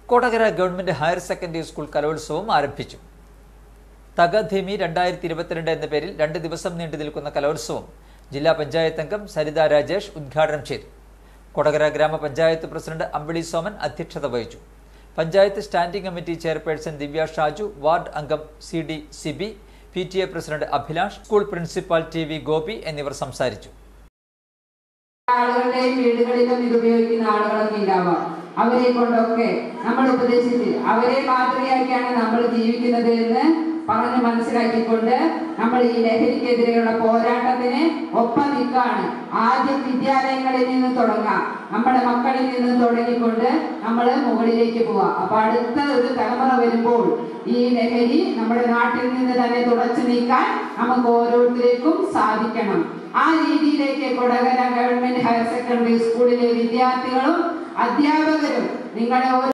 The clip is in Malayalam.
Kodakara government higher secondary school കലോത്സവം ആരംഭിച്ചു തകധീമി രണ്ടായിരത്തി ഇരുപത്തിരണ്ട് എന്ന പേരിൽ രണ്ട് ദിവസം നീണ്ടു നിൽക്കുന്ന കലോത്സവം ജില്ലാ പഞ്ചായത്ത് അംഗം സരിത രാജേഷ് ഉദ്ഘാടനം ചെയ്തു കൊടകര ഗ്രാമപഞ്ചായത്ത് പ്രസിഡന്റ് അമ്പിളി സോമൻ അധ്യക്ഷത വഹിച്ചു panchayat standing committee chairperson Divya Shaju ward അംഗം C D Sibi P T A president Abhilash school principal T V Gopi എന്നിവർ സംസാരിച്ചു ആളുകളുടെയും വീടുകളിലും ഇത് ഉപയോഗിക്കുന്ന ആളുകളൊക്കെ ഉണ്ടാവാം അവരെ കൊണ്ടൊക്കെ നമ്മൾ ഉപദേശിച്ച് അവരെ മാതൃകയാക്കിയാണ് നമ്മൾ ജീവിക്കുന്നത് എന്ന് പറഞ്ഞ് മനസ്സിലാക്കിക്കൊണ്ട് നമ്മൾ ഈ ലഹരിക്കെതിരെയുള്ള പോരാട്ടത്തിന് ഒപ്പം നിൽക്കാണ് ആദ്യം വിദ്യാലയങ്ങളിൽ നിന്ന് തുടങ്ങാം നമ്മുടെ മക്കളിൽ നിന്ന് തുടങ്ങിക്കൊണ്ട് നമ്മൾ മുകളിലേക്ക് പോവാം അപ്പൊ അടുത്ത ഒരു തലമുറ വരുമ്പോൾ ഈ ലഹരി നമ്മുടെ നാട്ടിൽ നിന്ന് തന്നെ തുടച്ചു നീക്കാൻ നമുക്ക് ഓരോരുത്തർക്കും സാധിക്കണം ആ രീതിയിലേക്ക് കൊടകര ഗവൺമെന്റ് ഹയർ സെക്കൻഡറി സ്കൂളിലെ വിദ്യാർത്ഥികളും അധ്യാപകരും നിങ്ങളെ ഓരോ